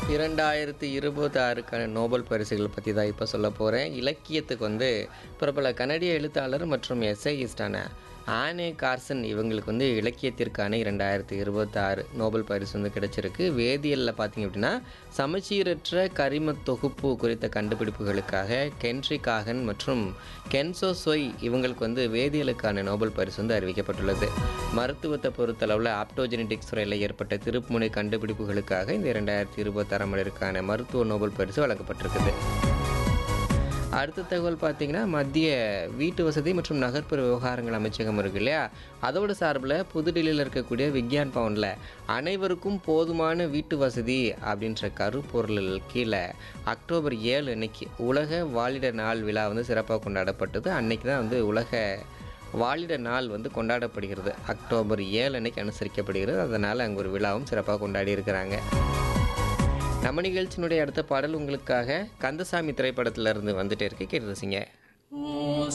இரண்டாயிரத்தி இருபத்தி ஆறுக்கான நோபல் பரிசுகள் பற்றி தான் இப்போ சொல்ல போகிறேன் இலக்கியத்துக்கு வந்து பிரபல கனடிய எழுத்தாளர் மற்றும் எஸ்ஐயிஸ்டான ஆனே கார்சன் இவங்களுக்கு வந்து இலக்கியத்திற்கான இரண்டாயிரத்தி இருபத்தாறு நோபல் பரிசு வந்து கிடைச்சிருக்கு வேதியியலில் பார்த்தீங்க அப்படின்னா சமச்சீரற்ற கரிம தொகுப்பு குறித்த கண்டுபிடிப்புகளுக்காக கென்ட்ரி காகன் மற்றும் கென்சோ சொய் இவங்களுக்கு வந்து வேதியியலுக்கான நோபல் பரிசு வந்து அறிவிக்கப்பட்டுள்ளது மருத்துவத்தை பொறுத்தளவில் ஆப்டோஜெனடிக்ஸ் துறையில் ஏற்பட்ட திருப்புமுனை கண்டுபிடிப்புகளுக்காக இந்த இரண்டாயிரத்தி இருபத்தாறாம் ஆண்டிற்கான மருத்துவ நோபல் பரிசு வழங்கப்பட்டிருக்குது அடுத்த தகவல் பார்த்தீங்கன்னா மத்திய வீட்டு வசதி மற்றும் நகர்ப்புற விவகாரங்கள் அமைச்சகம் இருக்கு இல்லையா அதோட சார்பில் புதுடில்லியில் இருக்கக்கூடிய விக்யான் பவனில் அனைவருக்கும் போதுமான வீட்டு வசதி அப்படின்ற கருப்பொருள் கீழே அக்டோபர் ஏழு அன்னைக்கு உலக வாலிட நாள் விழா வந்து சிறப்பாக கொண்டாடப்பட்டது அன்னைக்கு தான் வந்து உலக வாலிட நாள் வந்து கொண்டாடப்படுகிறது அக்டோபர் ஏழு அன்னைக்கு அனுசரிக்கப்படுகிறது அதனால் அங்கே ஒரு விழாவும் சிறப்பாக கொண்டாடி இருக்கிறாங்க நம்ம நிகழ்ச்சியினுடைய அடுத்த பாடல் உங்களுக்காக கந்தசாமி திரைப்படத்துல இருந்து வந்துட்டே இருக்கு கேட்டு ரசிங்க